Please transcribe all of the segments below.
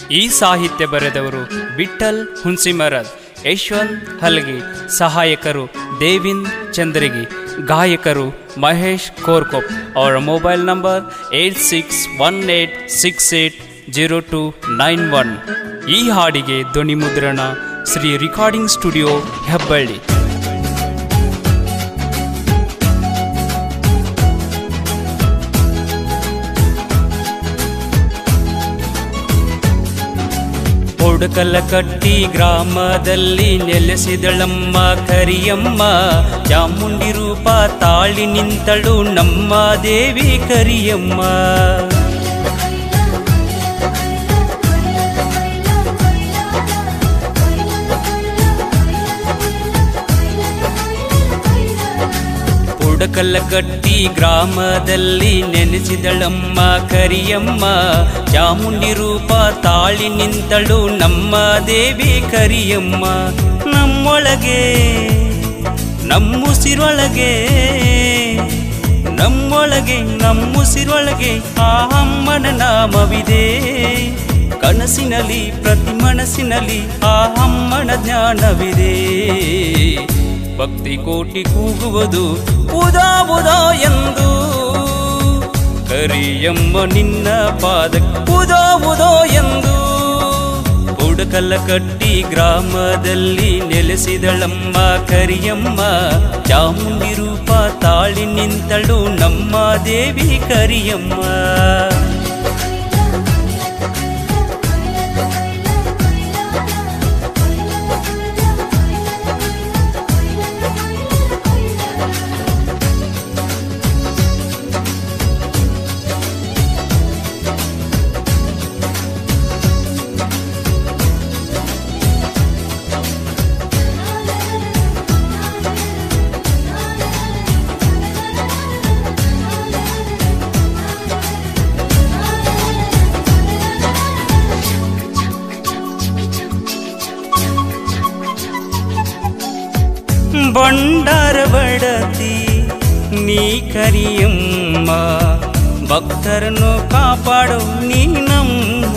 ಈ ಸಾಹಿತ್ಯ ಬರೆದವರು ವಿಠಲ್ ಹುನ್ಸಿಮರದ್ ಯಶವಂತ್ ಹಲ್ಗಿ ಸಹಾಯಕರು ದೇವಿಂದ್ ಚಂದ್ರಗಿ ಗಾಯಕರು ಮಹೇಶ್ ಕೋರ್ಕೊಪ್ ಅವರ mobile number eight six one eight six eight zero two nine one ಈ ಹಾಡಿಗೆ ಧ್ವನಿ ಮುದ್ರಣ ಶ್ರೀ ರೆಕಾರ್ಡಿಂಗ್ ಸ್ಟುಡಿಯೋ ಹೆಬ್ಬಳ್ಳಿ ಕಟ್ಟಿ ಗ್ರಾಮದಲ್ಲಿ ನೆಲೆಸಿದಳಮ್ಮ ಕರಿಯಮ್ಮ ಚಾಮುಂಡಿ ರೂಪ ತಾಳಿ ನಿಂತಳು ನಮ್ಮ ದೇವಿ ಕರಿಯಮ್ಮ ಕಟ್ಟಿ ಗ್ರಾಮದಲ್ಲಿ ನೆನೆಸಿದಳಮ್ಮ ಕರಿಯಮ್ಮ ಚಾಮುಂಡಿ ರೂಪ ತಾಳಿ ನಿಂತಳು ನಮ್ಮ ದೇವಿ ಕರಿಯಮ್ಮ ನಮ್ಮೊಳಗೆ ನಮ್ಮುಸಿರೊಳಗೆ ನಮ್ಮೊಳಗೆ ನಮ್ಮುಸಿರೊಳಗೆ ಆ ಅಮ್ಮನ ನಾಮವಿದೆ ಕನಸಿನಲ್ಲಿ ಪ್ರತಿ ಮನಸ್ಸಿನಲ್ಲಿ ಆ ಅಮ್ಮನ ಜ್ಞಾನವಿದೆ ಭಕ್ತಿ ಕೋಟಿ ಕೂಗುವುದು ಉದಾ ಉದಾ ಎಂದು ಕರಿಯಮ್ಮ ನಿನ್ನ ಪಾದ ಉದೋ ಉದೋ ಎಂದು ಉಡಕಲ್ಲ ಕಟ್ಟಿ ಗ್ರಾಮದಲ್ಲಿ ನೆಲೆಸಿದಳಮ್ಮ ಕರಿಯಮ್ಮ ಚಾಮುಂಡಿ ರೂಪ ತಾಳಿ ನಿಂತಳು ನಮ್ಮ ದೇವಿ ಕರಿಯಮ್ಮ ಬಂಡಾರ ಬಡತಿ ನೀ ಕರಿಯಮ್ಮ ಭಕ್ತರನ್ನು ಕಾಪಾಡು ನೀನಮ್ಮ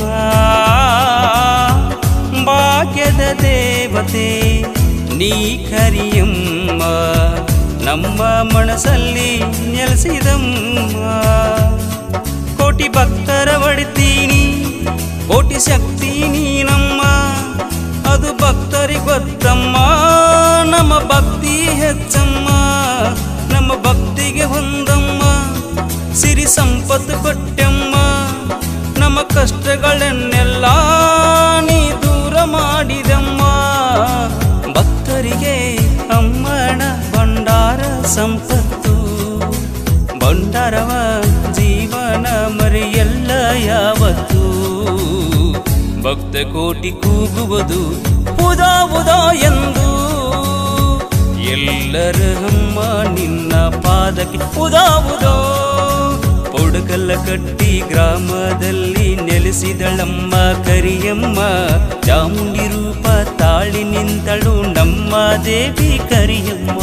ಭಾಗ್ಯದ ದೇವತೆ ನೀ ಕರಿಯಮ್ಮ ನಮ್ಮ ಮನಸ್ಸಲ್ಲಿ ನೆಲೆಸಿದಮ್ಮ ಕೋಟಿ ಭಕ್ತರ ಒಡಿತೀನಿ ಕೋಟಿ ಶಕ್ತಿ ನೀನಮ್ಮ ಅದು ಭಕ್ತರಿಗೆ ಗೊತ್ತಮ್ಮ ನಮ್ಮ ಭಕ್ತಿ ಹೆಚ್ಚಮ್ಮ ನಮ್ಮ ಭಕ್ತಿಗೆ ಹೊಂದಮ್ಮ ಸಿರಿ ಸಂಪತ್ತು ಕೊಟ್ಟಮ್ಮ ನಮ್ಮ ಕಷ್ಟಗಳನ್ನೆಲ್ಲ ನೀ ದೂರ ಮಾಡಿದಮ್ಮ ಭಕ್ತರಿಗೆ ಅಮ್ಮನ ಭಂಡಾರ ಸಂಪತ್ತು ಭಂಡಾರವ ಜೀವನ ಮರೆಯಲ್ಲ ಯಾವತ್ತು ಭಕ್ತ ಕೋಟಿ ಕೂಗುವುದು ಉದಾ ಉದಾ ಎಂದು ಎಲ್ಲರ ಅಮ್ಮ ನಿನ್ನ ಪಾದಕ್ಕೆ ಉದಾ ಉದೋ ಪೊಡಕಲ್ಲ ಕಟ್ಟಿ ಗ್ರಾಮದಲ್ಲಿ ನೆಲೆಸಿದಳಮ್ಮ ಕರಿಯಮ್ಮ ಚಾಮುಂಡಿ ರೂಪ ತಾಳಿ ನಿಂತಳು ನಮ್ಮ ದೇವಿ ಕರಿಯಮ್ಮ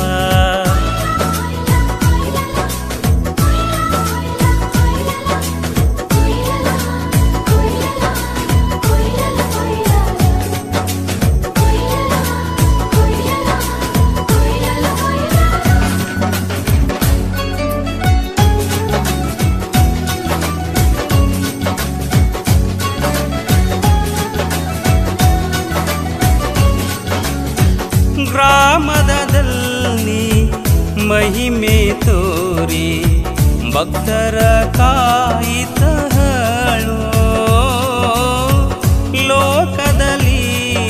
ಗ್ರಾಮದಲ್ಲಿ ಮಹಿಮೆ ತೋರಿ ಭಕ್ತರ ಕಾಯಿತಹಳು ಲೋಕದಲ್ಲಿ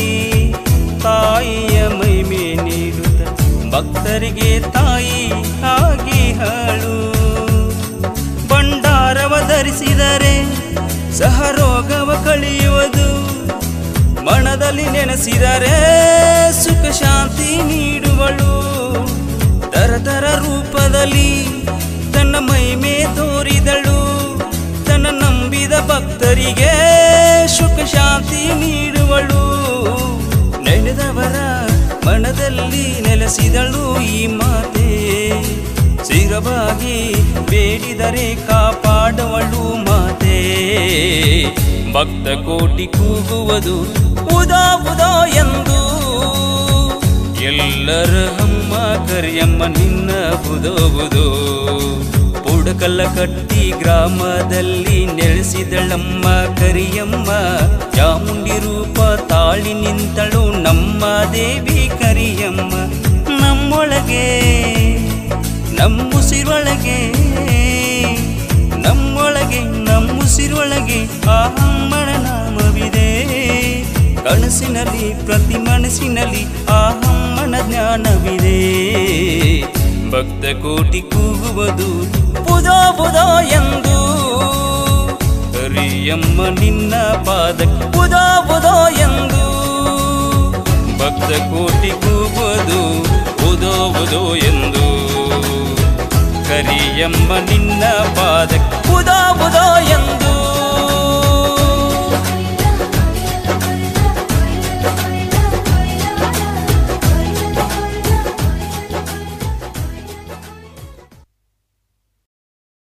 ತಾಯಿಯ ಮಹಿಮೆ ನೀಡುತ್ತ ಭಕ್ತರಿಗೆ ತಾಯಿ ಆಗಿ ಹಾಳು ಭಂಡಾರವ ಧರಿಸಿದರೆ ಸಹ ರೋಗವ ಕಳೆಯುವುದು ಮನದಲ್ಲಿ ನೆನೆಸಿದರೆ ಸುಖ ಶಾಂತಿ ನೀಡುವಳು ತರತರ ರೂಪದಲ್ಲಿ ತನ್ನ ಮಹಿಮೆ ತೋರಿದಳು ತನ್ನ ನಂಬಿದ ಭಕ್ತರಿಗೆ ಸುಖ ಶಾಂತಿ ನೀಡುವಳು ನೆನೆದವರ ಮನದಲ್ಲಿ ನೆಲೆಸಿದಳು ಈ ಮಾತೆ ಸ್ಥಿರವಾಗಿ ಬೇಡಿದರೆ ಕಾಪಾಡುವಳು ಮಾತೆ ಭಕ್ತ ಕೋಟಿ ಕೂಗುವುದು ಉದಾ ಉದಾ ಎಂದು ಎಲ್ಲರ ಅಮ್ಮ ಕರಿಯಮ್ಮ ನಿನ್ನ ಬುದೋಬುದು ಪುಡಕಲ್ಲ ಕಟ್ಟಿ ಗ್ರಾಮದಲ್ಲಿ ನೆಲೆಸಿದಳಮ್ಮ ಕರಿಯಮ್ಮ ಚಾಮುಂಡಿ ರೂಪ ತಾಳಿ ನಿಂತಳು ನಮ್ಮ ದೇವಿ ಕರಿಯಮ್ಮ ನಮ್ಮೊಳಗೆ ನಮ್ಮುಸಿರೊಳಗೆ ನಮ್ಮೊಳಗೆ ನಮ್ಮುಸಿರೊಳಗೆ ಆ ಅಮ್ಮನ ನಾಮವಿದೆ ಕನಸಿನಲ್ಲಿ ಪ್ರತಿ ಮನಸ್ಸಿನಲ್ಲಿ ಆ ಅಮ್ಮನ ಜ್ಞಾನವಿದೆ ಭಕ್ತ ಕೋಟಿ ಕೂಗುವುದು ಬುಧೋ ಬುಧೋ ಎಂದು ಹರಿಯಮ್ಮ ನಿನ್ನ ಪಾದ ಬುಧೋ ಬುಧೋ ಎಂದು ಭಕ್ತ ಕೋಟಿ ಕೂಗುವುದು ಬುಧೋ ಬುಧೋ ಎಂದು ಕರಿಯಮ್ಮ ನಿನ್ನ ಪಾದ ಬುಧೋ